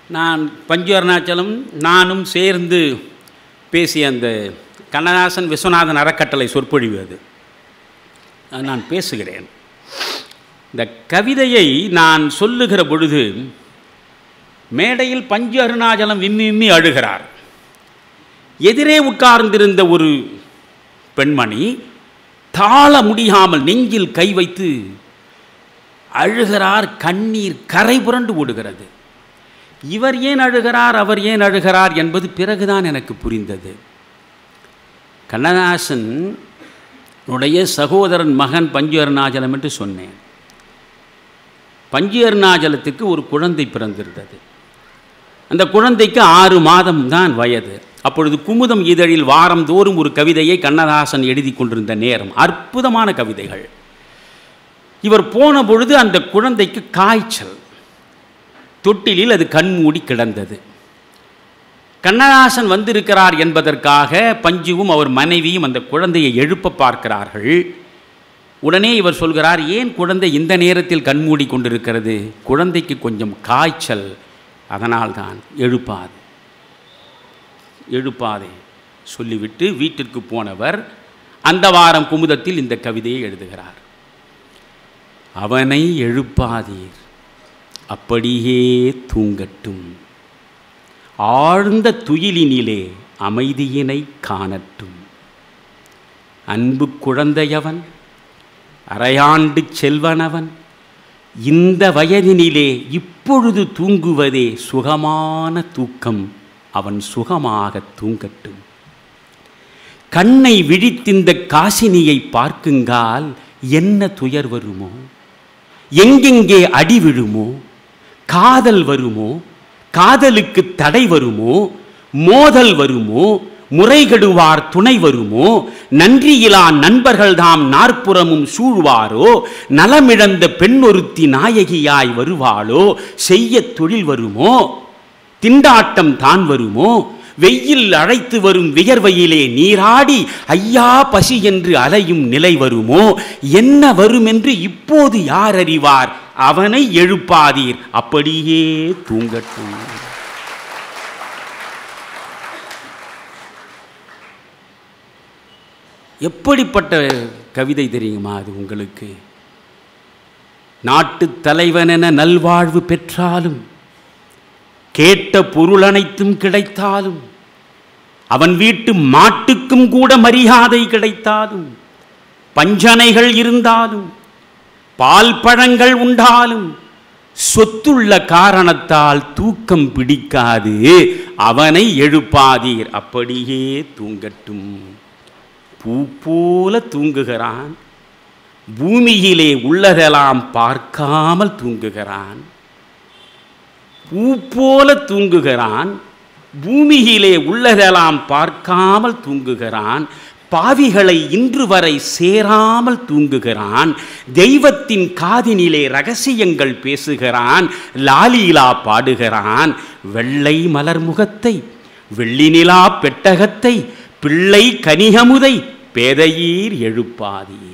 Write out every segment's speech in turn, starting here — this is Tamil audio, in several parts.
நான் பஞ்சு அருணாச்சலம் நானும் சேர்ந்து பேசிய அந்த கண்ணதாசன் விஸ்வநாதன் அறக்கட்டளை சொற்பொழிவு அது அது நான் பேசுகிறேன் இந்த கவிதையை நான் சொல்லுகிற பொழுது மேடையில் பஞ்சு அருணாச்சலம் விம்மி விம்மி அழுகிறார் எதிரே உட்கார்ந்திருந்த ஒரு பெண்மணி தாழ முடியாமல் நெஞ்சில் கை வைத்து அழுகிறார் கண்ணீர் கரை புரண்டு ஓடுகிறது இவர் ஏன் அழுகிறார் அவர் ஏன் அழுகிறார் என்பது பிறகுதான் எனக்கு புரிந்தது கண்ணதாசன் உடைய சகோதரன் மகன் பஞ்சு அருணாச்சலம் என்று சொன்னேன் பஞ்சு அருணாச்சலத்துக்கு ஒரு குழந்தை பிறந்திருந்தது அந்த குழந்தைக்கு ஆறு மாதம் தான் வயது அப்பொழுது குமுதம் இதழில் வாரந்தோறும் ஒரு கவிதையை கண்ணதாசன் எழுதி கொண்டிருந்த நேரம் அற்புதமான கவிதைகள் இவர் போன பொழுது அந்த குழந்தைக்கு காய்ச்சல் தொட்டிலில் அது கண்மூடி கிடந்தது கண்ணதாசன் வந்திருக்கிறார் என்பதற்காக பஞ்சுவும் அவர் மனைவியும் அந்த குழந்தையை எழுப்ப பார்க்கிறார்கள் உடனே இவர் சொல்கிறார் ஏன் குழந்தை இந்த நேரத்தில் கண்மூடி கொண்டிருக்கிறது குழந்தைக்கு கொஞ்சம் காய்ச்சல் அதனால்தான் எழுப்பாது எழுப்பாதே சொல்லிவிட்டு வீட்டிற்கு போனவர் அந்த வாரம் குமுதத்தில் இந்த கவிதையை எழுதுகிறார் அவனை எழுப்பாதீர் அப்படியே தூங்கட்டும் ஆழ்ந்த துயிலினிலே அமைதியினை காணட்டும் அன்பு குழந்தையவன் அரையாண்டு செல்வனவன் இந்த வயதினிலே இப்பொழுது தூங்குவதே சுகமான தூக்கம் அவன் சுகமாக தூங்கட்டும் கண்ணை விழித்திந்த காசினியை பார்க்குங்கால் என்ன துயர் வருமோ எங்கெங்கே அடி விழுமோ காதல் வருமோ காதலுக்கு தடை வருமோ மோதல் வருமோ முறைகெடுவார் துணை வருமோ நன்றியிலா நண்பர்கள் தாம் நாற்புறமும் சூழ்வாரோ நலமிழந்த பெண்ணொருத்தி நாயகியாய் வருவாளோ செய்ய தொழில் வருமோ திண்டாட்டம் தான் வருமோ வெயில் அழைத்து வரும் வியர்வையிலே நீராடி ஐயா பசி என்று அலையும் நிலை வருமோ என்ன வரும் என்று இப்போது யார் அறிவார் அவனை எழுப்பாதீர் அப்படியே தூங்கட்டும் எப்படிப்பட்ட கவிதை தெரியுமா அது உங்களுக்கு நாட்டுத் தலைவனென நல்வாழ்வு பெற்றாலும் கேட்ட பொருள் அனைத்தும் கிடைத்தாலும் அவன் வீட்டு மாட்டுக்கும் கூட மரியாதை கிடைத்தாலும் பஞ்சனைகள் இருந்தாலும் பால் பழங்கள் உண்டாலும் சொத்துள்ள காரணத்தால் தூக்கம் பிடிக்காது அவனை எழுப்பாதீர் அப்படியே தூங்கட்டும் பூ போல தூங்குகிறான் பூமியிலே உள்ளதெல்லாம் பார்க்காமல் தூங்குகிறான் பூ போல தூங்குகிறான் பூமியிலே உள்ளதெல்லாம் பார்க்காமல் தூங்குகிறான் பாவிகளை இன்று வரை சேராமல் தூங்குகிறான் தெய்வத்தின் காதினிலே ரகசியங்கள் பேசுகிறான் லாலீலா பாடுகிறான் வெள்ளை மலர் முகத்தை வெள்ளிநிலா பெட்டகத்தை பிள்ளை கனிகமுதை பேதையீர் எழுப்பாதீர்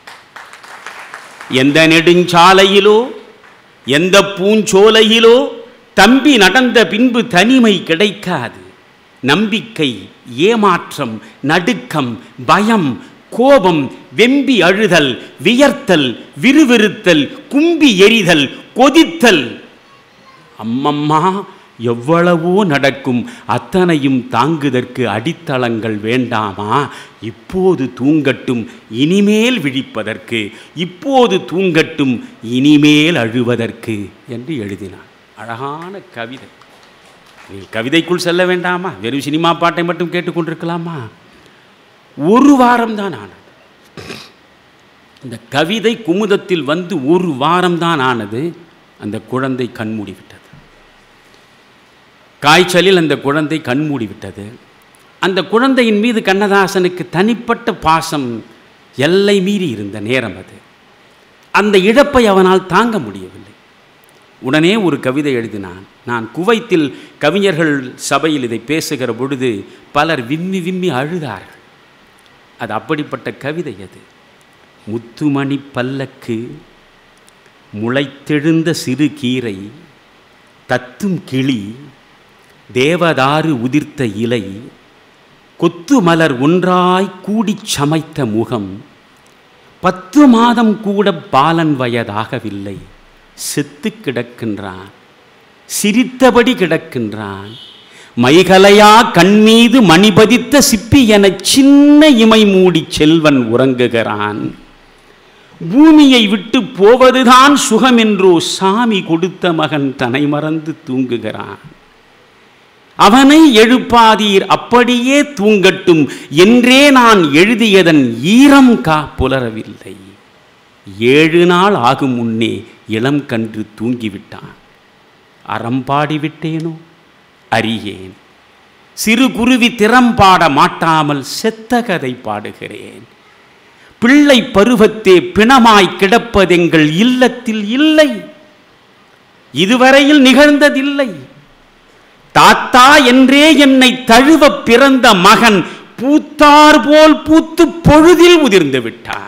எந்த நெடுஞ்சாலையிலோ எந்த பூஞ்சோலையிலோ தம்பி நடந்த பின்பு தனிமை கிடைக்காது நம்பிக்கை ஏமாற்றம் நடுக்கம் பயம் கோபம் வெம்பி அழுதல் வியர்த்தல் விறுவிறுத்தல் கும்பி எரிதல் கொதித்தல் அம்மம்மா எவ்வளவோ நடக்கும் அத்தனையும் தாங்குதற்கு அடித்தளங்கள் வேண்டாமா இப்போது தூங்கட்டும் இனிமேல் விழிப்பதற்கு இப்போது தூங்கட்டும் இனிமேல் அழுவதற்கு என்று எழுதினான் அழகான கவிதை நீ கவிதைக்குள் செல்ல வேண்டாமா வெறும் சினிமா பாட்டை மட்டும் கேட்டுக்கொண்டிருக்கலாமா ஒரு வாரம்தான் ஆனது இந்த கவிதை குமுதத்தில் வந்து ஒரு வாரம்தான் ஆனது அந்த குழந்தை கண்மூடி விட்டது காய்ச்சலில் அந்த குழந்தை கண்மூடி விட்டது அந்த குழந்தையின் மீது கண்ணதாசனுக்கு தனிப்பட்ட பாசம் எல்லை மீறி இருந்த நேரம் அது அந்த இழப்பை அவனால் தாங்க முடியவில்லை உடனே ஒரு கவிதை எழுதினான் நான் குவைத்தில் கவிஞர்கள் சபையில் இதை பேசுகிற பொழுது பலர் விம்மி விம்மி அழுதார்கள் அது அப்படிப்பட்ட கவிதை அது முத்துமணி பல்லக்கு முளைத்தெழுந்த சிறு கீரை தத்தும் கிளி தேவதாரு உதிர்த்த இலை கொத்து மலர் ஒன்றாய் கூடிச் சமைத்த முகம் பத்து மாதம் கூட பாலன் வயதாகவில்லை செத்து கிடக்கின்றான் சிரித்தபடி கிடக்கின்றான் மைகலையா கண்மீது மணிபதித்த சிப்பி என சின்ன இமை மூடி செல்வன் உறங்குகிறான் பூமியை விட்டு போவதுதான் சுகம் என்றோ சாமி கொடுத்த மகன் தன்னை மறந்து தூங்குகிறான் அவனை எழுப்பாதீர் அப்படியே தூங்கட்டும் என்றே நான் எழுதியதன் ஈரம் கா புலரவில்லை ஏழு நாள் ஆகும் முன்னே இளம் கன்று தூங்கிவிட்டான் அறம்பாடி விட்டேனோ அறியேன் சிறு குருவி திறம்பாட மாட்டாமல் செத்த கதை பாடுகிறேன் பிள்ளை பருவத்தே பிணமாய் கிடப்பதெங்கள் இல்லத்தில் இல்லை இதுவரையில் நிகழ்ந்ததில்லை தாத்தா என்றே என்னை தழுவ பிறந்த மகன் பூத்தார் போல் பூத்து பொழுதில் உதிர்ந்து விட்டான்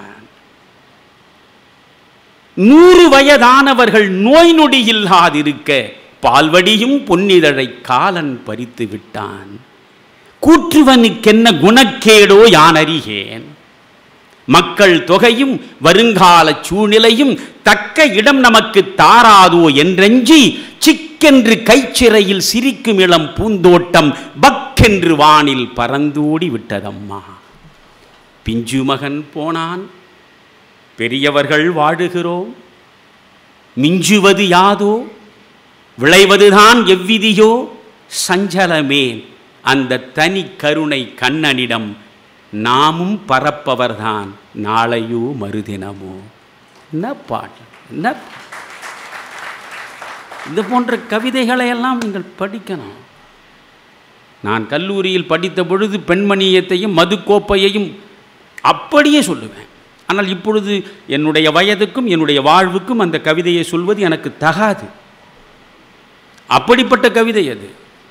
நூறு வயதானவர்கள் நோய் நொடி இல்லாதிருக்க பால்வடியும் பொன்னிதழை காலன் பறித்து விட்டான் கூற்றுவனுக்கென்ன குணக்கேடோ யான் அறிகேன் மக்கள் தொகையும் வருங்கால சூழ்நிலையும் தக்க இடம் நமக்கு தாராதோ என்றெஞ்சி சிக்கென்று கைச்சிறையில் சிரிக்கும் இளம் பூந்தோட்டம் பக்கென்று வானில் பறந்தோடி விட்டதம்மா பிஞ்சு மகன் போனான் பெரியவர்கள் வாழுகிறோம் மிஞ்சுவது யாதோ விளைவதுதான் எவ்விதியோ சஞ்சலமேன் அந்த தனி கருணை கண்ணனிடம் நாமும் பரப்பவர்தான் நாளையோ மறுதினமோ என்ன பாட்டு என்ன இது போன்ற கவிதைகளை எல்லாம் நீங்கள் படிக்கணும் நான் கல்லூரியில் படித்த பொழுது பெண்மணியத்தையும் மதுக்கோப்பையையும் அப்படியே சொல்லுவேன் ஆனால் இப்பொழுது என்னுடைய வயதுக்கும் என்னுடைய வாழ்வுக்கும் அந்த கவிதையை சொல்வது எனக்கு தகாது அப்படிப்பட்ட கவிதை அது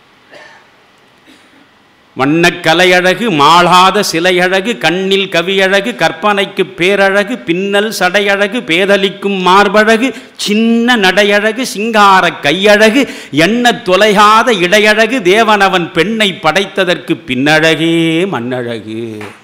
வண்ணக் கலையழகு மாளாத சிலையழகு கண்ணில் கவியழகு கற்பனைக்கு பேரழகு பின்னல் சடையழகு பேதலிக்கும் மார்பழகு சின்ன நடையழகு சிங்கார கையழகு எண்ண தொலையாத இடையழகு தேவனவன் பெண்ணை படைத்ததற்கு பின்னழகே மண்ணழகு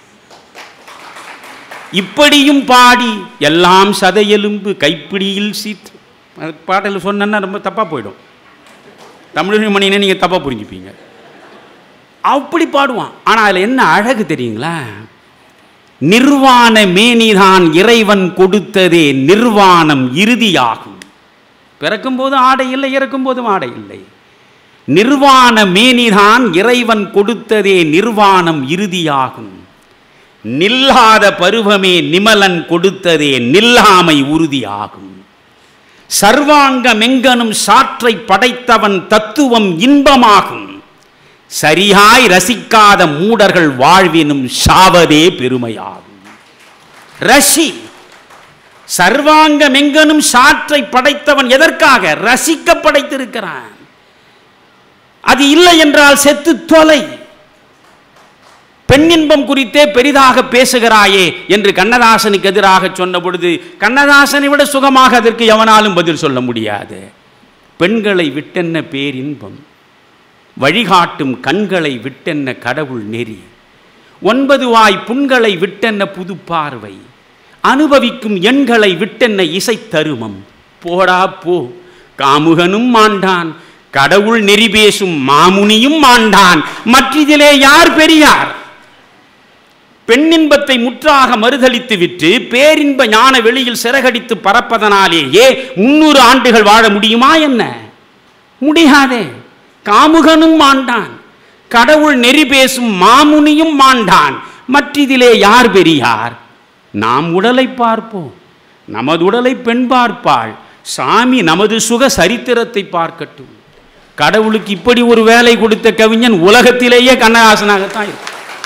இப்படியும் பாடி எல்லாம் சதையெலும்பு கைப்பிடியில் சீற்று அது பாடல் சொன்னா ரொம்ப தப்பாக போயிடும் தமிழ் மணினே நீங்கள் தப்பாக புரிஞ்சுப்பீங்க அப்படி பாடுவான் ஆனால் அதில் என்ன அழகு தெரியுங்களா நிர்வாண மேனிதான் இறைவன் கொடுத்ததே நிர்வாணம் இறுதியாகும் பிறக்கும்போது ஆடை இல்லை இறக்கும் போதும் ஆடை இல்லை நிர்வாண மேனிதான் இறைவன் கொடுத்ததே நிர்வாணம் இறுதியாகும் நில்லாத பருவமே நிமலன் கொடுத்ததே நில்லாமை உறுதியாகும் சர்வாங்க மெங்கனும் சாற்றை படைத்தவன் தத்துவம் இன்பமாகும் சரியாய் ரசிக்காத மூடர்கள் வாழ்வினும் சாவதே பெருமையாகும் ரசி சர்வாங்க மெங்கனும் சாற்றை படைத்தவன் எதற்காக ரசிக்க படைத்திருக்கிறான் அது இல்லை என்றால் செத்து தொலை பெண்ணின்பம் குறித்தே பெரிதாக பேசுகிறாயே என்று கண்ணதாசனுக்கு எதிராக சொன்ன பொழுது கண்ணதாசனை விட சுகமாக அதற்கு எவனாலும் பதில் சொல்ல முடியாது பெண்களை விட்டென்ன பேரின்பம் வழிகாட்டும் கண்களை விட்டென்ன கடவுள் நெறி ஒன்பது வாய் புண்களை விட்டென்ன புது பார்வை அனுபவிக்கும் எண்களை விட்டென்ன இசை தருமம் போடா போ காமுகனும் மாண்டான் கடவுள் நெறி பேசும் மாமுனியும் மாண்டான் மற்றிதிலே யார் பெரியார் பெண்ணின்பத்தை முற்றாக மறுதளித்து விட்டு பேரின்ப ஞான வெளியில் சிறகடித்து பறப்பதனாலேயே முன்னூறு ஆண்டுகள் வாழ முடியுமா என்ன முடியாதே காமுகனும் மாண்டான் கடவுள் நெறி பேசும் மாமுனியும் மாண்டான் மற்றிதிலே யார் பெரியார் நாம் உடலை பார்ப்போம் நமது உடலை பெண் பார்ப்பாள் சாமி நமது சுக சரித்திரத்தை பார்க்கட்டும் கடவுளுக்கு இப்படி ஒரு வேலை கொடுத்த கவிஞன் உலகத்திலேயே கண்ணதாசனாகத்தான் இருக்கும்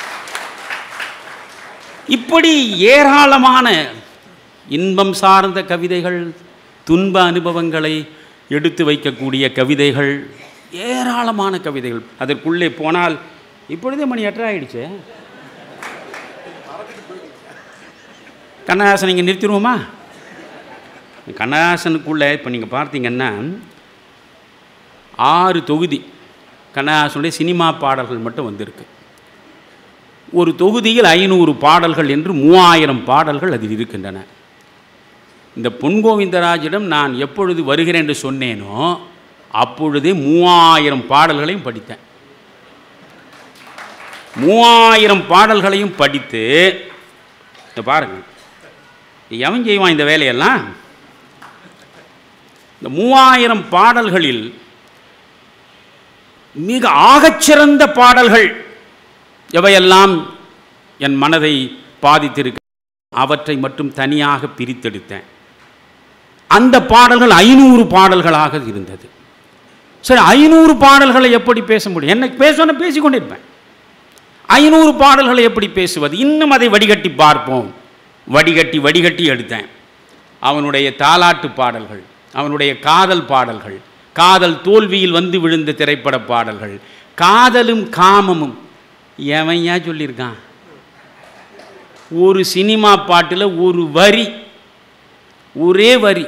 இப்படி ஏராளமான இன்பம் சார்ந்த கவிதைகள் துன்ப அனுபவங்களை எடுத்து வைக்கக்கூடிய கவிதைகள் ஏராளமான கவிதைகள் அதற்குள்ளே போனால் இப்பொழுதே மணி எட்டரை ஆயிடுச்சு கண்ணதாசன் இங்கே நிறுத்திடுவோமா கண்ணதாசனுக்குள்ளே இப்போ நீங்கள் பார்த்தீங்கன்னா ஆறு தொகுதி கண்ணதாசனுடைய சினிமா பாடல்கள் மட்டும் வந்திருக்கு ஒரு தொகுதியில் ஐநூறு பாடல்கள் என்று மூவாயிரம் பாடல்கள் அதில் இருக்கின்றன இந்த பொன்கோவிந்தராஜிடம் நான் எப்பொழுது வருகிறேன் என்று சொன்னேனோ அப்பொழுதே மூவாயிரம் பாடல்களையும் படித்தேன் மூவாயிரம் பாடல்களையும் படித்து இந்த பாருங்க எவன் செய்வான் இந்த வேலையெல்லாம் இந்த மூவாயிரம் பாடல்களில் மிக ஆகச்சிறந்த பாடல்கள் எவையெல்லாம் என் மனதை பாதித்திருக்க அவற்றை மட்டும் தனியாக பிரித்தெடுத்தேன் அந்த பாடல்கள் ஐநூறு பாடல்களாக இருந்தது சரி ஐநூறு பாடல்களை எப்படி பேச முடியும் என்ன பேசணும் பேசிக்கொண்டிருப்பேன் ஐநூறு பாடல்களை எப்படி பேசுவது இன்னும் அதை வடிகட்டி பார்ப்போம் வடிகட்டி வடிகட்டி எடுத்தேன் அவனுடைய தாலாட்டு பாடல்கள் அவனுடைய காதல் பாடல்கள் காதல் தோல்வியில் வந்து விழுந்த திரைப்பட பாடல்கள் காதலும் காமமும் எவையா சொல்லியிருக்கான் ஒரு சினிமா பாட்டில் ஒரு வரி ஒரே வரி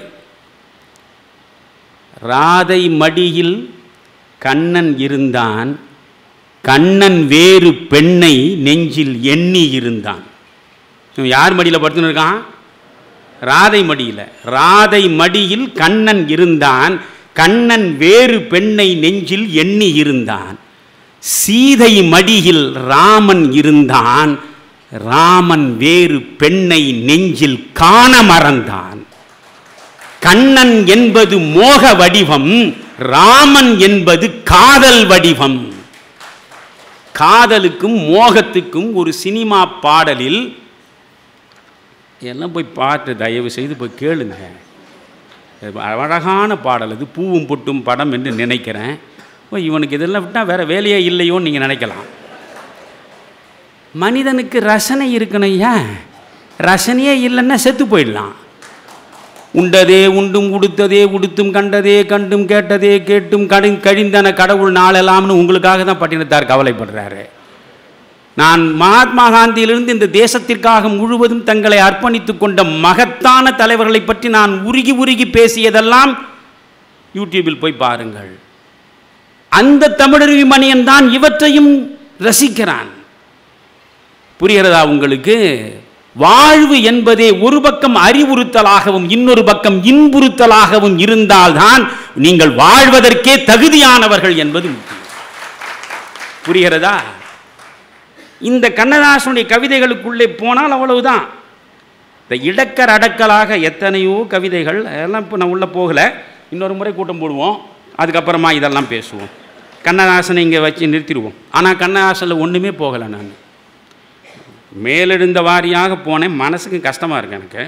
ராதை மடியில் கண்ணன் இருந்தான் கண்ணன் வேறு பெண்ணை நெஞ்சில் எண்ணி இருந்தான் இவன் யார் மடியில் படுத்துன்னு இருக்கான் ராதை மடியில் ராதை மடியில் கண்ணன் இருந்தான் கண்ணன் வேறு பெண்ணை நெஞ்சில் எண்ணி இருந்தான் சீதை மடியில் ராமன் இருந்தான் ராமன் வேறு பெண்ணை நெஞ்சில் காண மறந்தான் கண்ணன் என்பது மோக வடிவம் ராமன் என்பது காதல் வடிவம் காதலுக்கும் மோகத்துக்கும் ஒரு சினிமா பாடலில் எல்லாம் போய் பார்த்து தயவு செய்து போய் கேளுங்க இது அழகான பாடல் அது பூவும் பொட்டும் படம் என்று நினைக்கிறேன் ஓ இவனுக்கு இதெல்லாம் விட்டால் வேறு வேலையே இல்லையோன்னு நீங்கள் நினைக்கலாம் மனிதனுக்கு ரசனை இருக்கணும் ஏன் ரசனையே இல்லைன்னா செத்து போயிடலாம் உண்டதே உண்டும் உடுத்ததே உடுத்தும் கண்டதே கண்டும் கேட்டதே கேட்டும் கடி கழிந்தன கடவுள் நாளெல்லாம்னு உங்களுக்காக தான் பட்டினத்தார் கவலைப்படுறாரு நான் மகாத்மா காந்தியிலிருந்து இந்த தேசத்திற்காக முழுவதும் தங்களை அர்ப்பணித்துக் கொண்ட மகத்தான தலைவர்களை பற்றி நான் உருகி உருகி பேசியதெல்லாம் யூடியூபில் போய் பாருங்கள் அந்த தமிழருவி மணியன் தான் இவற்றையும் ரசிக்கிறான் புரிகிறதா உங்களுக்கு வாழ்வு என்பதே ஒரு பக்கம் அறிவுறுத்தலாகவும் இன்னொரு பக்கம் இன்புறுத்தலாகவும் இருந்தால்தான் நீங்கள் வாழ்வதற்கே தகுதியானவர்கள் என்பது முக்கியம் புரிகிறதா இந்த கண்ணதாசனுடைய கவிதைகளுக்குள்ளே போனால் அவ்வளவுதான் இந்த இடக்கர் அடக்கலாக எத்தனையோ கவிதைகள் அதெல்லாம் இப்போ நான் உள்ளே போகலை இன்னொரு முறை கூட்டம் போடுவோம் அதுக்கப்புறமா இதெல்லாம் பேசுவோம் கண்ணதாசனை இங்கே வச்சு நிறுத்திடுவோம் ஆனால் கண்ணதாசனில் ஒன்றுமே போகலை நான் மேலெழுந்த வாரியாக போனேன் மனசுக்கு கஷ்டமாக இருக்கு எனக்கு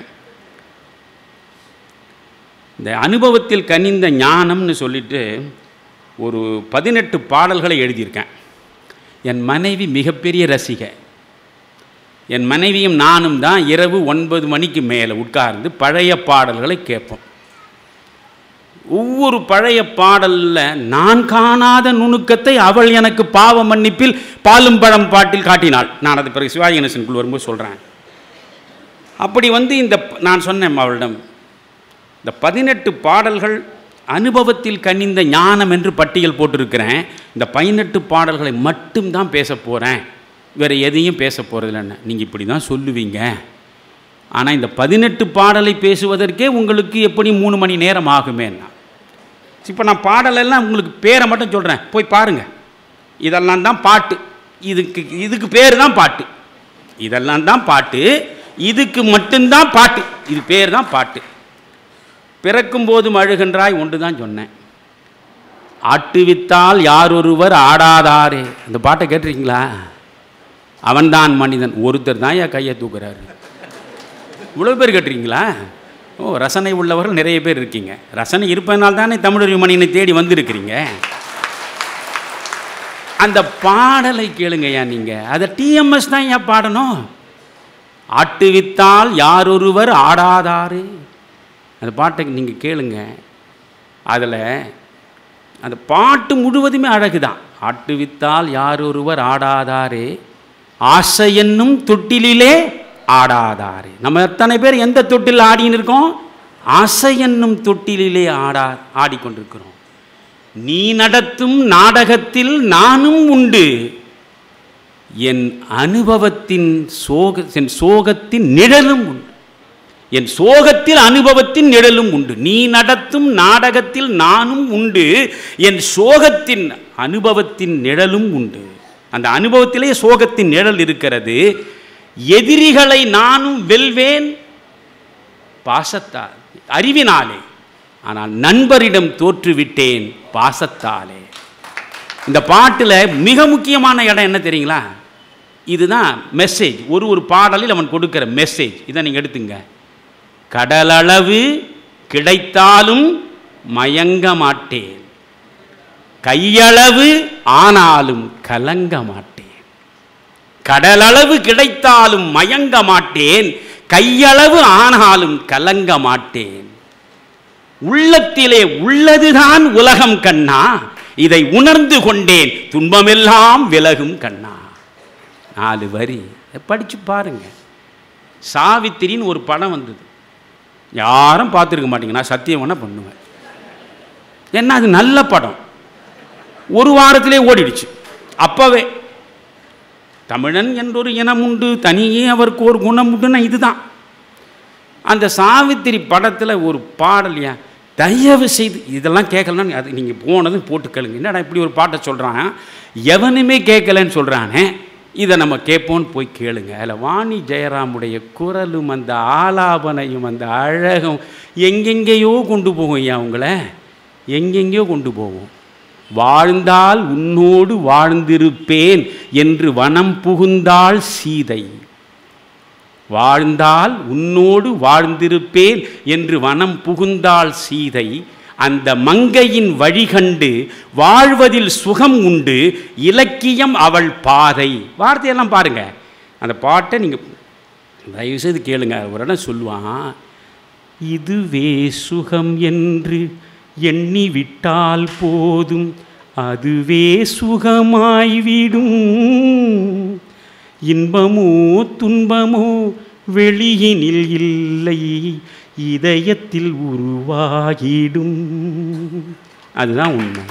இந்த அனுபவத்தில் கனிந்த ஞானம்னு சொல்லிட்டு ஒரு பதினெட்டு பாடல்களை எழுதியிருக்கேன் என் மனைவி மிகப்பெரிய ரசிகை என் மனைவியும் நானும் தான் இரவு ஒன்பது மணிக்கு மேலே உட்கார்ந்து பழைய பாடல்களை கேட்போம் ஒவ்வொரு பழைய பாடலில் நான் காணாத நுணுக்கத்தை அவள் எனக்கு பாவ மன்னிப்பில் பாலும் பழம் பாட்டில் காட்டினாள் நான் அது பிறகு சிவாஜி கணேசனுக்குள் வரும்போது சொல்கிறேன் அப்படி வந்து இந்த நான் சொன்னேன் அவளிடம் இந்த பதினெட்டு பாடல்கள் அனுபவத்தில் கனிந்த ஞானம் என்று பட்டியல் போட்டிருக்கிறேன் இந்த பதினெட்டு பாடல்களை மட்டும்தான் பேச போகிறேன் வேறு எதையும் பேச போகிறதில்லைன்னு நீங்கள் இப்படி தான் சொல்லுவீங்க ஆனால் இந்த பதினெட்டு பாடலை பேசுவதற்கே உங்களுக்கு எப்படி மூணு மணி நேரம் ஆகுமேன்னா இப்போ நான் பாடலெல்லாம் உங்களுக்கு பேரை மட்டும் சொல்கிறேன் போய் பாருங்கள் இதெல்லாம் தான் பாட்டு இதுக்கு இதுக்கு பேர் தான் பாட்டு இதெல்லாம் தான் பாட்டு இதுக்கு மட்டும்தான் பாட்டு இது பேர் தான் பாட்டு பிறக்கும் போதும் அழுகின்றாய் ஒன்று தான் சொன்னேன் ஆட்டுவித்தால் யாரொருவர் ஆடாதாரே அந்த பாட்டை கேட்டிருக்கீங்களா அவன்தான் மனிதன் ஒருத்தர் தான் என் கையை தூக்குறாரு இவ்வளோ பேர் கேட்டிருக்கீங்களா ஓ ரசனை உள்ளவர்கள் நிறைய பேர் இருக்கீங்க ரசனை இருப்பதனால் தானே தமிழர் மணியனை தேடி வந்திருக்கிறீங்க அந்த பாடலை கேளுங்கய்யா நீங்கள் அதை டிஎம்எஸ் தான் ஏன் பாடணும் ஆட்டுவித்தால் யாரொருவர் ஆடாதாரு அந்த பாட்டை நீங்கள் கேளுங்க அதில் அந்த பாட்டு முழுவதுமே அழகு தான் ஆட்டுவித்தால் யாரொருவர் ஆடாதாரே ஆசை என்னும் தொட்டிலே ஆடாதாரே நம்ம எத்தனை பேர் எந்த தொட்டில் ஆடின்னு இருக்கோம் ஆசை என்னும் தொட்டிலே ஆடா ஆடிக்கொண்டிருக்கிறோம் நீ நடத்தும் நாடகத்தில் நானும் உண்டு என் அனுபவத்தின் சோக என் சோகத்தின் நிழலும் உண்டு என் சோகத்தில் அனுபவத்தின் நிழலும் உண்டு நீ நடத்தும் நாடகத்தில் நானும் உண்டு என் சோகத்தின் அனுபவத்தின் நிழலும் உண்டு அந்த அனுபவத்திலே சோகத்தின் நிழல் இருக்கிறது எதிரிகளை நானும் வெல்வேன் பாசத்தால் அறிவினாலே ஆனால் நண்பரிடம் தோற்றுவிட்டேன் பாசத்தாலே இந்த பாட்டில் மிக முக்கியமான இடம் என்ன தெரியுங்களா இதுதான் மெசேஜ் ஒரு ஒரு பாடலில் அவன் கொடுக்கிற மெசேஜ் இதை நீங்கள் எடுத்துங்க கடலளவு கிடைத்தாலும் மயங்க மாட்டேன் கையளவு ஆனாலும் கலங்க மாட்டேன் கடலளவு கிடைத்தாலும் மயங்க மாட்டேன் கையளவு ஆனாலும் கலங்க மாட்டேன் உள்ளத்திலே உள்ளதுதான் உலகம் கண்ணா இதை உணர்ந்து கொண்டேன் துன்பமெல்லாம் விலகும் கண்ணா நாலு வரி இதை படிச்சு பாருங்க சாவித்திரின்னு ஒரு படம் வந்தது யாரும் பார்த்துருக்க மாட்டீங்க நான் சத்தியம் வேணா பண்ணுவேன் ஏன்னா அது நல்ல படம் ஒரு வாரத்திலே ஓடிடுச்சு அப்பவே தமிழன் என்றொரு இனம் உண்டு தனியே அவருக்கு ஒரு குணம் உண்டுன்னா இதுதான் அந்த சாவித்திரி படத்தில் ஒரு பாடலையா தயவு செய்து இதெல்லாம் கேட்கலன்னா அது நீங்கள் போனதும் போட்டு கேளுங்க என்னடா இப்படி ஒரு பாட்டை சொல்கிறான் எவனுமே கேட்கலன்னு சொல்கிறானே இதை நம்ம கேட்போன்னு போய் கேளுங்க அதில் வாணி ஜெயராமுடைய குரலும் அந்த ஆலாபனையும் அந்த அழகும் எங்கெங்கேயோ கொண்டு போகும் ஐயா உங்களை எங்கெங்கேயோ கொண்டு போகும் வாழ்ந்தால் உன்னோடு வாழ்ந்திருப்பேன் என்று வனம் புகுந்தாள் சீதை வாழ்ந்தால் உன்னோடு வாழ்ந்திருப்பேன் என்று வனம் புகுந்தாள் சீதை அந்த மங்கையின் வழிகண்டு வாழ்வதில் சுகம் உண்டு இலக்கியம் அவள் பாதை வார்த்தையெல்லாம் பாருங்க அந்த பாட்டை நீங்கள் தயவுசெய்து கேளுங்க ஒரு இடம் சொல்லுவான் இதுவே சுகம் என்று எண்ணி விட்டால் போதும் அதுவே சுகமாய்விடும் இன்பமோ துன்பமோ வெளியினில் இல்லை இதயத்தில் உருவாகிடும் அதுதான் உண்மை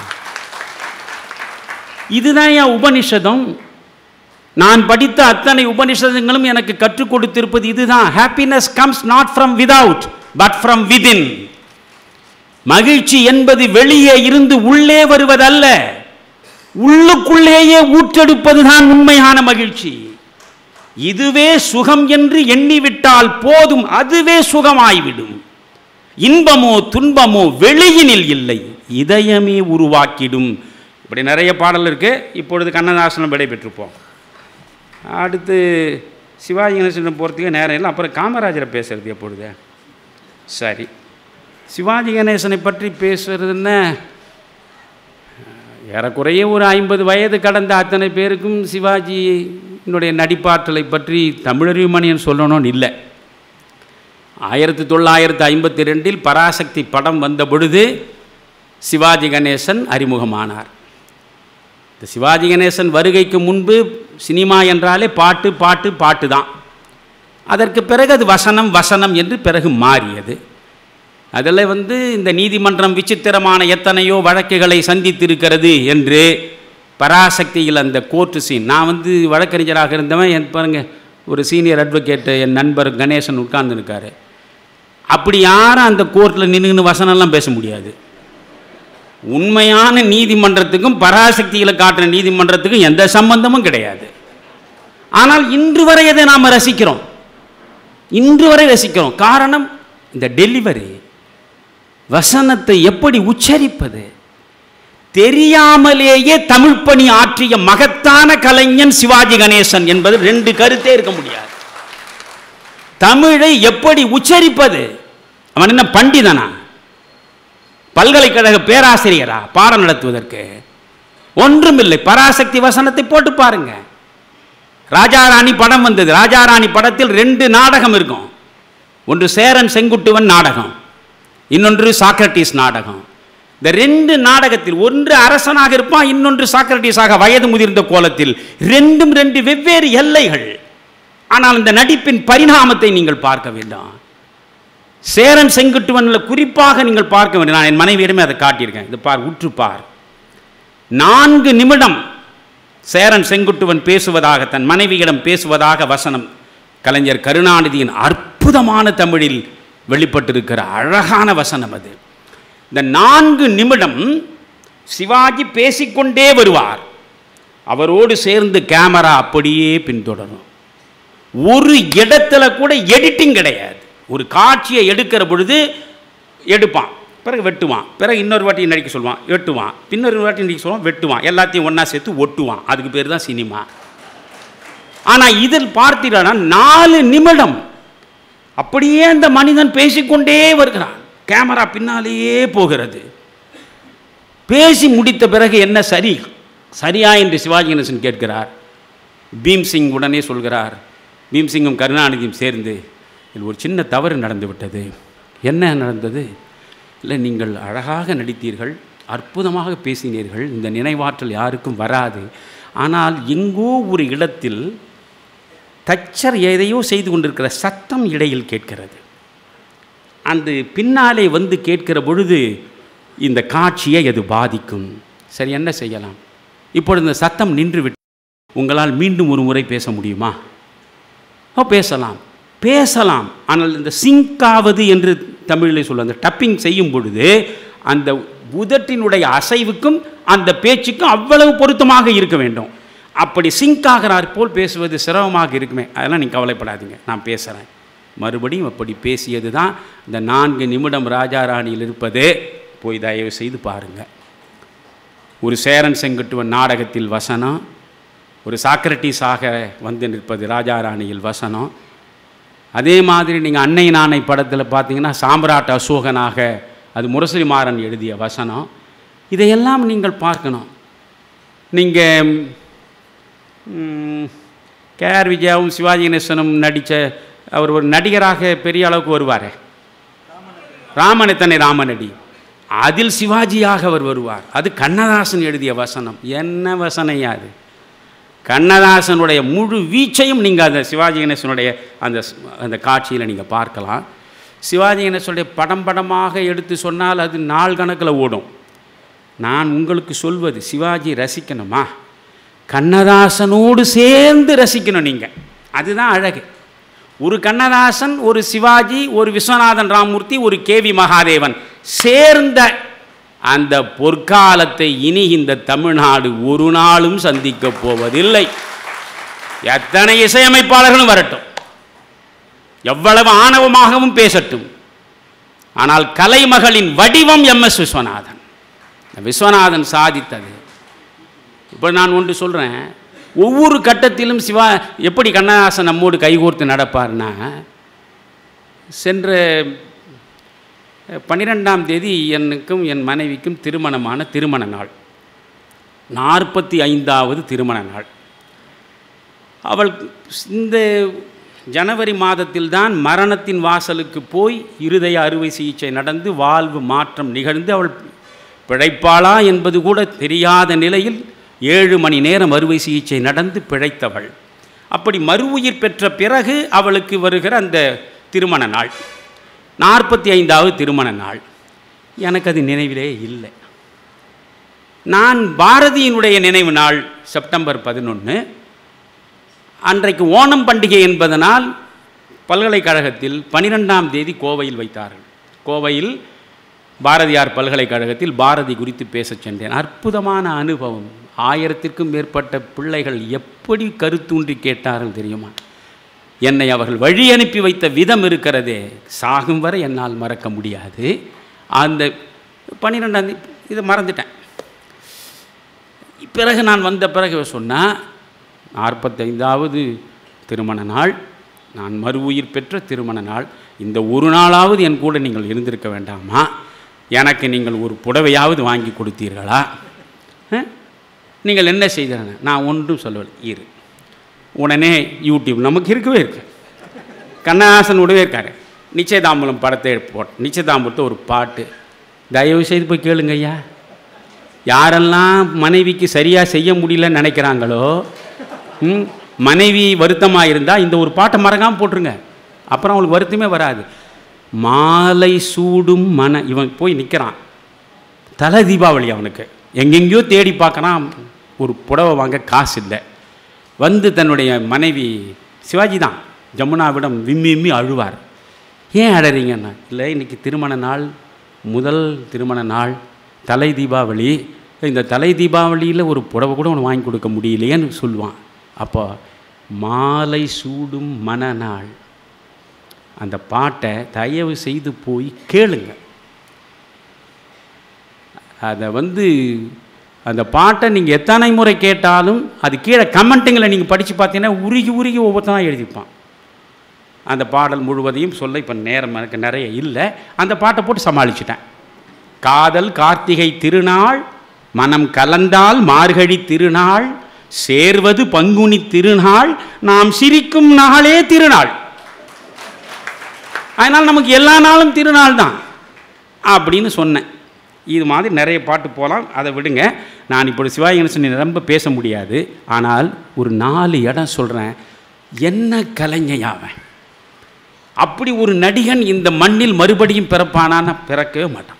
இதுதான் என் உபனிஷதம் நான் படித்த அத்தனை உபனிஷதங்களும் எனக்கு கற்றுக் கொடுத்திருப்பது இதுதான் happiness comes not from without but from within மகிழ்ச்சி என்பது வெளியே இருந்து உள்ளே வருவதல்ல உள்ளுக்குள்ளேயே ஊற்றெடுப்பதுதான் உண்மையான மகிழ்ச்சி இதுவே சுகம் என்று எண்ணிவிட்டால் போதும் அதுவே சுகமாய்விடும் இன்பமோ துன்பமோ வெளியினில் இல்லை இதயமே உருவாக்கிடும் இப்படி நிறைய பாடல் இருக்கு இப்பொழுது கண்ணதாசனம் விடைபெற்றிருப்போம் அடுத்து சிவாஜி கணேசன் போகிறதுக்கு நேரம் இல்லை அப்புறம் காமராஜரை பேசுறது எப்பொழுது சரி சிவாஜி கணேசனை பற்றி பேசுறதுன்னா ஏறக்குறைய ஒரு ஐம்பது வயது கடந்த அத்தனை பேருக்கும் சிவாஜி என்னுடைய நடிப்பாற்றலை பற்றி தமிழறிவுமணியன் சொல்லணும்னு இல்லை ஆயிரத்தி தொள்ளாயிரத்தி ஐம்பத்தி ரெண்டில் பராசக்தி படம் வந்த பொழுது சிவாஜி கணேசன் அறிமுகமானார் இந்த சிவாஜி கணேசன் வருகைக்கு முன்பு சினிமா என்றாலே பாட்டு பாட்டு பாட்டு தான் அதற்கு பிறகு அது வசனம் வசனம் என்று பிறகு மாறியது அதில் வந்து இந்த நீதிமன்றம் விசித்திரமான எத்தனையோ வழக்குகளை சந்தித்திருக்கிறது என்று பராசக்தியில் அந்த கோர்ட்டு சீன் நான் வந்து வழக்கறிஞராக இருந்தவன் என் பாருங்க ஒரு சீனியர் அட்வொகேட் என் நண்பர் கணேசன் உட்கார்ந்துருக்காரு அப்படி யாரும் அந்த கோர்ட்டில் நின்றுன்னு வசனம்லாம் பேச முடியாது உண்மையான நீதிமன்றத்துக்கும் பராசக்தியில் காட்டுற நீதிமன்றத்துக்கும் எந்த சம்பந்தமும் கிடையாது ஆனால் இன்று வரை அதை நாம் ரசிக்கிறோம் இன்று வரை ரசிக்கிறோம் காரணம் இந்த டெலிவரி வசனத்தை எப்படி உச்சரிப்பது தெரியாமலேயே தமிழ் பணி ஆற்றிய மகத்தான கலைஞன் சிவாஜி கணேசன் என்பது ரெண்டு கருத்தே இருக்க முடியாது தமிழை எப்படி உச்சரிப்பது அவன் என்ன பண்டிதனா பல்கலைக்கழக பேராசிரியரா பாடம் நடத்துவதற்கு ஒன்றுமில்லை பராசக்தி வசனத்தை போட்டு பாருங்க ராஜாராணி படம் வந்தது ராஜாராணி படத்தில் ரெண்டு நாடகம் இருக்கும் ஒன்று சேரன் செங்குட்டுவன் நாடகம் இன்னொன்று சாக்ரட்டிஸ் நாடகம் இந்த ரெண்டு நாடகத்தில் ஒன்று அரசனாக இருப்பான் இன்னொன்று சாக்ரட்டிஸாக வயது முதிர்ந்த கோலத்தில் ரெண்டும் ரெண்டு வெவ்வேறு எல்லைகள் ஆனால் இந்த நடிப்பின் பரிணாமத்தை நீங்கள் பார்க்க வேண்டாம் சேரன் செங்குட்டுவனில் குறிப்பாக நீங்கள் பார்க்க வேண்டும் நான் என் மனைவியிடமே அதை காட்டியிருக்கேன் இது பார் உற்று பார் நான்கு நிமிடம் சேரன் செங்குட்டுவன் பேசுவதாக தன் மனைவியிடம் பேசுவதாக வசனம் கலைஞர் கருணாநிதியின் அற்புதமான தமிழில் வெளிப்பட்டிருக்கிற அழகான வசனம் அது இந்த நான்கு நிமிடம் சிவாஜி பேசிக்கொண்டே வருவார் அவரோடு சேர்ந்து கேமரா அப்படியே பின்தொடரும் ஒரு இடத்துல கூட எடிட்டிங் கிடையாது ஒரு காட்சியை எடுக்கிற பொழுது எடுப்பான் பிறகு வெட்டுவான் பிறகு இன்னொரு வாட்டி நடிக்க சொல்லுவான் வெட்டுவான் இன்னொரு வாட்டி நடிக்க சொல்லுவான் வெட்டுவான் எல்லாத்தையும் ஒன்றா சேர்த்து ஒட்டுவான் அதுக்கு பேர் தான் சினிமா ஆனால் இதில் பார்த்தீங்கன்னா நாலு நிமிடம் அப்படியே அந்த மனிதன் பேசிக்கொண்டே வருகிறான் கேமரா பின்னாலேயே போகிறது பேசி முடித்த பிறகு என்ன சரி சரியா என்று சிவாஜி கணேசன் கேட்கிறார் பீம்சிங் உடனே சொல்கிறார் பீம்சிங்கும் கருணாநிதியும் சேர்ந்து இதில் ஒரு சின்ன தவறு நடந்து விட்டது என்ன நடந்தது இல்லை நீங்கள் அழகாக நடித்தீர்கள் அற்புதமாக பேசினீர்கள் இந்த நினைவாற்றல் யாருக்கும் வராது ஆனால் எங்கோ ஒரு இடத்தில் தச்சர் எதையோ செய்து கொண்டிருக்கிற சத்தம் இடையில் கேட்கிறது அந்த பின்னாலே வந்து கேட்கிற பொழுது இந்த காட்சியை அது பாதிக்கும் சரி என்ன செய்யலாம் இப்பொழுது இந்த சத்தம் நின்று விட்டு உங்களால் மீண்டும் ஒரு முறை பேச முடியுமா ஓ பேசலாம் பேசலாம் ஆனால் இந்த சிங்காவது என்று தமிழில் சொல்ல அந்த டப்பிங் செய்யும் பொழுது அந்த உதட்டினுடைய அசைவுக்கும் அந்த பேச்சுக்கும் அவ்வளவு பொருத்தமாக இருக்க வேண்டும் அப்படி சிங்க் ஆகிறார் போல் பேசுவது சிரமமாக இருக்குமே அதெல்லாம் நீங்கள் கவலைப்படாதீங்க நான் பேசுகிறேன் மறுபடியும் அப்படி பேசியது தான் இந்த நான்கு நிமிடம் ராஜாராணியில் இருப்பது போய் தயவு செய்து பாருங்கள் ஒரு சேரன் செங்குட்டுவன் நாடகத்தில் வசனம் ஒரு சாக்ரட்டிஸாக வந்து நிற்பது ராஜாராணியில் வசனம் அதே மாதிரி நீங்கள் அன்னை நாணை படத்தில் பார்த்தீங்கன்னா சாம்ராட் அசோகனாக அது முரசொலி மாறன் எழுதிய வசனம் இதையெல்லாம் நீங்கள் பார்க்கணும் நீங்கள் கேஆர் விஜயாவும் சிவாஜி கணேசனும் நடித்த அவர் ஒரு நடிகராக பெரிய அளவுக்கு வருவார் ராமனத்தனை ராமனடி அதில் சிவாஜியாக அவர் வருவார் அது கண்ணதாசன் எழுதிய வசனம் என்ன வசனையா அது கண்ணதாசனுடைய முழு வீச்சையும் நீங்கள் அந்த சிவாஜி கணேசனுடைய அந்த அந்த காட்சியில் நீங்கள் பார்க்கலாம் சிவாஜி கணேசனுடைய படம் படமாக எடுத்து சொன்னால் அது நாள் கணக்கில் ஓடும் நான் உங்களுக்கு சொல்வது சிவாஜி ரசிக்கணுமா கண்ணதாசனோடு சேர்ந்து ரசிக்கணும் நீங்கள் அதுதான் அழகு ஒரு கண்ணதாசன் ஒரு சிவாஜி ஒரு விஸ்வநாதன் ராமூர்த்தி ஒரு கேவி மகாதேவன் சேர்ந்த அந்த பொற்காலத்தை இனி இந்த தமிழ்நாடு ஒரு நாளும் சந்திக்கப் போவதில்லை எத்தனை இசையமைப்பாளர்களும் வரட்டும் எவ்வளவு ஆணவமாகவும் பேசட்டும் ஆனால் கலைமகளின் வடிவம் எம் எஸ் விஸ்வநாதன் விஸ்வநாதன் சாதித்தது இப்போ நான் ஒன்று சொல்கிறேன் ஒவ்வொரு கட்டத்திலும் சிவா எப்படி கண்ணதாசன் நம்மோடு கைகோர்த்து நடப்பார்னா சென்ற பன்னிரெண்டாம் தேதி எனக்கும் என் மனைவிக்கும் திருமணமான திருமண நாள் நாற்பத்தி ஐந்தாவது திருமண நாள் அவள் இந்த ஜனவரி மாதத்தில்தான் மரணத்தின் வாசலுக்கு போய் இருதய அறுவை சிகிச்சை நடந்து வாழ்வு மாற்றம் நிகழ்ந்து அவள் பிழைப்பாளா என்பது கூட தெரியாத நிலையில் ஏழு மணி நேரம் அறுவை சிகிச்சை நடந்து பிழைத்தவள் அப்படி மறு உயிர் பெற்ற பிறகு அவளுக்கு வருகிற அந்த திருமண நாள் நாற்பத்தி ஐந்தாவது திருமண நாள் எனக்கு அது நினைவிலே இல்லை நான் பாரதியினுடைய நினைவு நாள் செப்டம்பர் பதினொன்று அன்றைக்கு ஓணம் பண்டிகை என்பதனால் பல்கலைக்கழகத்தில் பனிரெண்டாம் தேதி கோவையில் வைத்தார்கள் கோவையில் பாரதியார் பல்கலைக்கழகத்தில் பாரதி குறித்து பேசச் சென்றேன் அற்புதமான அனுபவம் ஆயிரத்திற்கும் மேற்பட்ட பிள்ளைகள் எப்படி கருத்தூன்றி கேட்டார்கள் தெரியுமா என்னை அவர்கள் வழி அனுப்பி வைத்த விதம் இருக்கிறதே சாகும் வரை என்னால் மறக்க முடியாது அந்த பன்னிரெண்டாம் தேதி இதை மறந்துட்டேன் பிறகு நான் வந்த பிறகு சொன்னால் நாற்பத்தைந்தாவது திருமண நாள் நான் மறு உயிர் பெற்ற திருமண நாள் இந்த ஒரு நாளாவது என் கூட நீங்கள் இருந்திருக்க வேண்டாமா எனக்கு நீங்கள் ஒரு புடவையாவது வாங்கி கொடுத்தீர்களா நீங்கள் என்ன செய்தாங்க நான் ஒன்றும் சொல்லவில்லை இரு உடனே யூடியூப் நமக்கு இருக்கவே இருக்கு கண்ணதாசன் உடவே இருக்காரு நிச்சயதாம்பலம் படத்தை போட் நிச்சயதாம்பலத்தை ஒரு பாட்டு தயவு செய்து போய் கேளுங்க ஐயா யாரெல்லாம் மனைவிக்கு சரியாக செய்ய முடியலன்னு நினைக்கிறாங்களோ ம், மனைவி வருத்தமாக இருந்தால் இந்த ஒரு பாட்டை மறக்காமல் போட்டுருங்க அப்புறம் அவங்களுக்கு வருத்தமே வராது மாலை சூடும் மன இவன் போய் நிற்கிறான் தலை தீபாவளி அவனுக்கு எங்கெங்கேயோ தேடி பார்க்கறான் ஒரு புடவை வாங்க காசு இல்லை வந்து தன்னுடைய மனைவி சிவாஜி தான் ஜமுனாவிடம் விம்மி விம்மி அழுவார் ஏன் அழறீங்கன்னா இல்லை இன்னைக்கு திருமண நாள் முதல் திருமண நாள் தலை தீபாவளி இந்த தலை தீபாவளியில் ஒரு புடவை கூட ஒன்று வாங்கி கொடுக்க முடியலையேன்னு சொல்லுவான் அப்போ மாலை சூடும் மனநாள் அந்த பாட்டை தயவு செய்து போய் கேளுங்க அதை வந்து அந்த பாட்டை நீங்கள் எத்தனை முறை கேட்டாலும் அது கீழே கமெண்ட்டுங்களை நீங்கள் படித்து பார்த்தீங்கன்னா உருகி உருகி ஒவ்வொருத்தனா எழுதிப்பான் அந்த பாடல் முழுவதையும் சொல்ல இப்போ நேரம் எனக்கு நிறைய இல்லை அந்த பாட்டை போட்டு சமாளிச்சிட்டேன் காதல் கார்த்திகை திருநாள் மனம் கலந்தால் மார்கழி திருநாள் சேர்வது பங்குனி திருநாள் நாம் சிரிக்கும் நாளே திருநாள் அதனால் நமக்கு எல்லா நாளும் திருநாள் தான் அப்படின்னு சொன்னேன் இது மாதிரி நிறைய பாட்டு போகலாம் அதை விடுங்க நான் இப்படி சிவாஜி கணேசன் ரொம்ப பேச முடியாது ஆனால் ஒரு நாலு இடம் சொல்கிறேன் என்ன கலைஞயாவன் அப்படி ஒரு நடிகன் இந்த மண்ணில் மறுபடியும் பிறப்பானான்னு பிறக்கவே மாட்டான்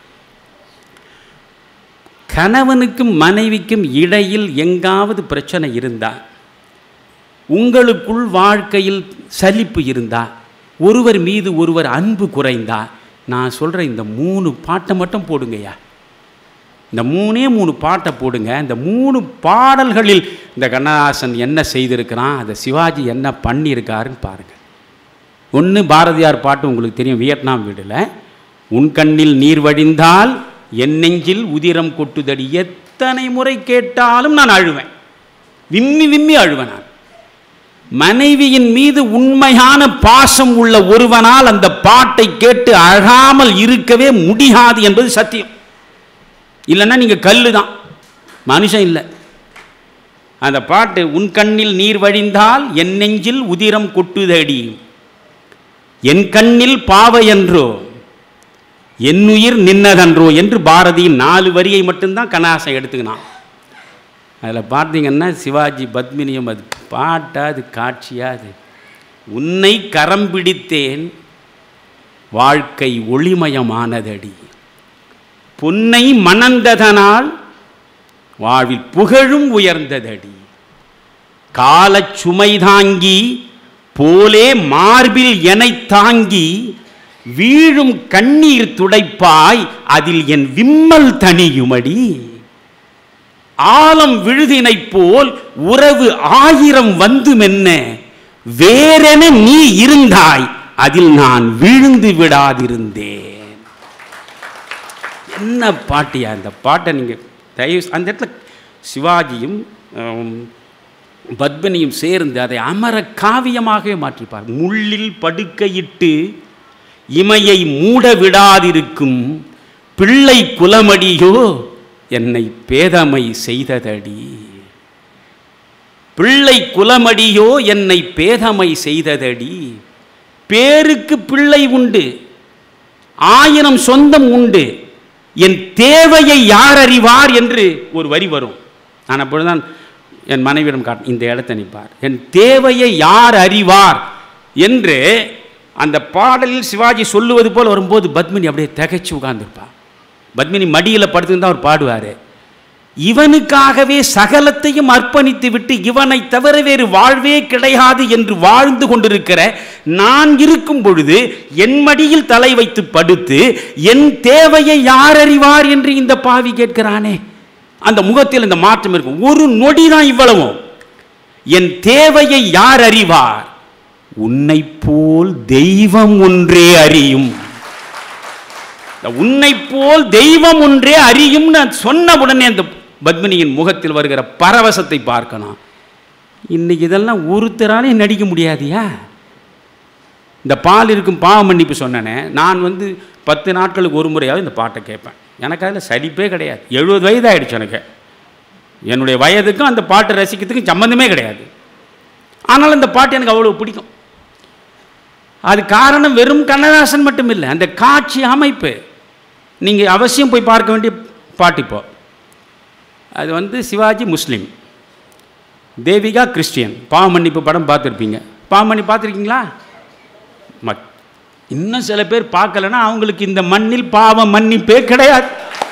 கணவனுக்கும் மனைவிக்கும் இடையில் எங்காவது பிரச்சனை இருந்தா உங்களுக்குள் வாழ்க்கையில் சலிப்பு இருந்தா ஒருவர் மீது ஒருவர் அன்பு குறைந்தா நான் சொல்கிற இந்த மூணு பாட்டை மட்டும் போடுங்கய்யா இந்த மூணே மூணு பாட்டை போடுங்க இந்த மூணு பாடல்களில் இந்த கண்ணதாசன் என்ன செய்திருக்கிறான் அதை சிவாஜி என்ன பண்ணியிருக்காருன்னு பாருங்கள் ஒன்று பாரதியார் பாட்டு உங்களுக்கு தெரியும் வியட்நாம் வீடில் உன் கண்ணில் நீர் வடிந்தால் என் நெஞ்சில் உதிரம் கொட்டுதடி எத்தனை முறை கேட்டாலும் நான் அழுவேன் விம்மி விம்மி அழுவேன் நான் மனைவியின் மீது உண்மையான பாசம் உள்ள ஒருவனால் அந்த பாட்டை கேட்டு அழாமல் இருக்கவே முடியாது என்பது சத்தியம் இல்லைன்னா நீங்கள் கல்லு தான் மனுஷன் இல்லை அந்த பாட்டு உன் கண்ணில் நீர் வழிந்தால் என் நெஞ்சில் உதிரம் கொட்டுதடி என் கண்ணில் பாவையன்றோ என் உயிர் நின்னதன்றோ என்று பாரதியின் நாலு வரியை மட்டும்தான் கண்ணாசம் எடுத்துக்கினான் அதில் பார்த்தீங்கன்னா சிவாஜி பத்மினியம் அது பாட்டா அது காட்சியா அது உன்னை கரம் பிடித்தேன் வாழ்க்கை ஒளிமயமானதடி பொன்னை மணந்ததனால் வாழ்வில் புகழும் உயர்ந்ததடி காலச் சுமை தாங்கி போலே மார்பில் எனைத் தாங்கி வீழும் கண்ணீர் துடைப்பாய் அதில் என் விம்மல் தனியுமடி ஆலம் விழுதினைப் போல் உறவு ஆயிரம் வந்து மென்ன வேறென நீ இருந்தாய் அதில் நான் விழுந்து விடாதிருந்தேன் என்ன பாட்டியா அந்த பாட்டை நீங்கள் தயவு அந்த இடத்துல சிவாஜியும் ஆம், பத்மினியும் சேர்ந்து அதை அமர காவியமாகவே மாற்றிப்பார் முள்ளில் படுக்கையிட்டு இமையை மூட விடாதிருக்கும் பிள்ளை குலமடியோ என்னை பேதமை செய்ததடி பிள்ளை குலமடியோ என்னை பேதமை செய்ததடி பேருக்கு பிள்ளை உண்டு ஆயிரம் சொந்தம் உண்டு என் தேவையை யார் அறிவார் என்று ஒரு வரி வரும் நான் அப்பொழுதுதான் என் மனைவியிடம் காட்டு இந்த இடத்தை நிற்பார் என் தேவையை யார் அறிவார் என்று அந்த பாடலில் சிவாஜி சொல்லுவது போல் வரும்போது பத்மினி அப்படியே திகைச்சு உட்கார்ந்துருப்பார் பத்மினி மடியில் படுத்துன்னு அவர் பாடுவார் இவனுக்காகவே சகலத்தையும் அர்ப்பணித்து விட்டு இவனை தவிர வேறு வாழ்வே கிடையாது என்று வாழ்ந்து கொண்டிருக்கிற நான் இருக்கும் பொழுது என் மடியில் தலை வைத்து படுத்து என் தேவையை யார் அறிவார் என்று இந்த பாவி கேட்கிறானே அந்த முகத்தில் இந்த மாற்றம் இருக்கும் ஒரு நொடி தான் இவ்வளவும் என் தேவையை யார் அறிவார் உன்னை போல் தெய்வம் ஒன்றே அறியும் இந்த உன்னை போல் தெய்வம் ஒன்றே அறியும் நான் சொன்ன உடனே அந்த பத்மினியின் முகத்தில் வருகிற பரவசத்தை பார்க்கணும் இன்னைக்கு இதெல்லாம் ஒருத்தராலையும் நடிக்க முடியாதியா இந்த பால் இருக்கும் பாவ மன்னிப்பு சொன்னனே நான் வந்து பத்து நாட்களுக்கு ஒரு முறையாவது இந்த பாட்டை கேட்பேன் எனக்கு அதில் சலிப்பே கிடையாது எழுபது வயது ஆயிடுச்சு எனக்கு என்னுடைய வயதுக்கும் அந்த பாட்டை ரசிக்கிறதுக்கும் சம்மந்தமே கிடையாது ஆனால் அந்த பாட்டு எனக்கு அவ்வளோ பிடிக்கும் அது காரணம் வெறும் கண்ணதாசன் மட்டும் இல்லை அந்த காட்சி அமைப்பு நீங்கள் அவசியம் போய் பார்க்க வேண்டிய பாட்டு இப்போ அது வந்து சிவாஜி முஸ்லீம் தேவிகா கிறிஸ்டியன் பாவமன்னிப்பு படம் பார்த்துருப்பீங்க பாவமன்னி பார்த்துருக்கீங்களா மக் இன்னும் சில பேர் பார்க்கலன்னா அவங்களுக்கு இந்த மண்ணில் பாவ மன்னிப்பே கிடையாது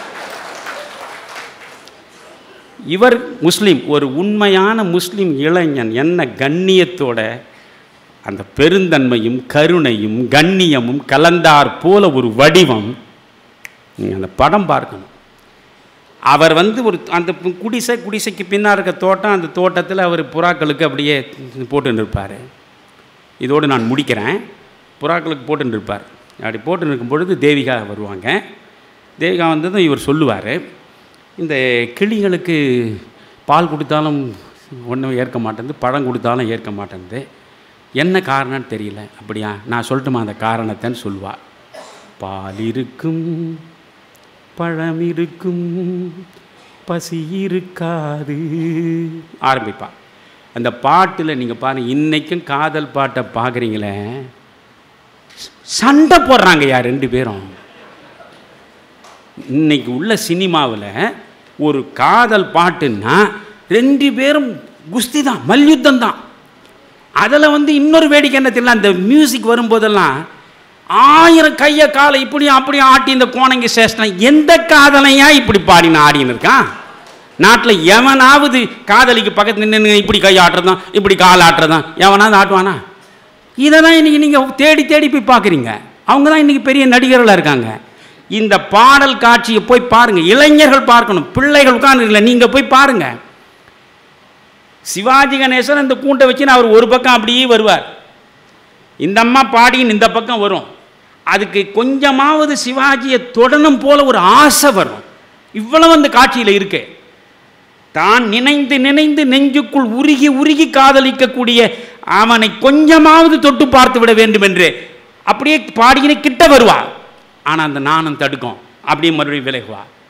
இவர் முஸ்லீம் ஒரு உண்மையான முஸ்லீம் இளைஞன் என்ன கண்ணியத்தோட அந்த பெருந்தன்மையும் கருணையும் கண்ணியமும் கலந்தார் போல ஒரு வடிவம் நீங்கள் அந்த படம் பார்க்கணும் அவர் வந்து ஒரு அந்த குடிசை குடிசைக்கு பின்னா இருக்க தோட்டம் அந்த தோட்டத்தில் அவர் புறாக்களுக்கு அப்படியே போட்டு நிற்பார் இதோடு நான் முடிக்கிறேன் புறாக்களுக்கு போட்டு நிற்பார் அப்படி போட்டு நிற்கும் பொழுது தேவிகா வருவாங்க தேவிகா வந்ததும் இவர் சொல்லுவார் இந்த கிளிகளுக்கு பால் கொடுத்தாலும் ஒன்றும் ஏற்க மாட்டேங்குது பழம் கொடுத்தாலும் ஏற்க மாட்டேங்குது என்ன காரணம்னு தெரியல அப்படியா நான் சொல்லட்டுமா அந்த காரணத்தைன்னு சொல்லுவாள் பால் இருக்கும் பழம் இருக்கும் பசி இருக்காது ஆரம்பிப்பா அந்த பாட்டில் நீங்கள் பாருங்கள் இன்றைக்கும் காதல் பாட்டை பார்க்குறீங்களே சண்டை போடுறாங்க யார் ரெண்டு பேரும் இன்னைக்கு உள்ள சினிமாவில் ஒரு காதல் பாட்டுன்னா ரெண்டு பேரும் குஸ்தி தான் மல்யுத்தம் தான் அதில் வந்து இன்னொரு வேடிக்கை என்ன தெரியல அந்த மியூசிக் வரும்போதெல்லாம் ஆயிரம் கையை காலை இப்படியும் அப்படியும் ஆட்டி இந்த கோணங்கி சேஷ்டம் எந்த காதலையா இப்படி பாடின ஆடின்னு இருக்கான் நாட்டில் எவனாவது காதலிக்கு பக்கத்தில் நின்று இப்படி கை ஆட்டுறதான் இப்படி கால் ஆட்டுறதான் எவனாவது ஆட்டுவானா இதை தான் இன்றைக்கி நீங்கள் தேடி தேடி போய் பார்க்குறீங்க அவங்க தான் இன்றைக்கி பெரிய நடிகர்களாக இருக்காங்க இந்த பாடல் காட்சியை போய் பாருங்கள் இளைஞர்கள் பார்க்கணும் பிள்ளைகள் உட்காந்துருக்கல நீங்கள் போய் பாருங்கள் சிவாஜி கணேசன் இந்த கூண்டை வச்சு அவர் ஒரு பக்கம் அப்படியே வருவார் இந்த அம்மா பாடின்னு இந்த பக்கம் வரும் அதுக்கு கொஞ்சமாவது சிவாஜியை தொடணும் போல ஒரு ஆசை வரும் இவ்வளவு அந்த காட்சியில் இருக்கு தான் நினைந்து நினைந்து நெஞ்சுக்குள் உருகி உருகி காதலிக்கக்கூடிய அவனை கொஞ்சமாவது தொட்டு பார்த்து விட வேண்டும் என்று அப்படியே பாடிக்கினே கிட்ட வருவா ஆனால் அந்த நாணம் தடுக்கும் அப்படியே மறுபடியும் விலகுவா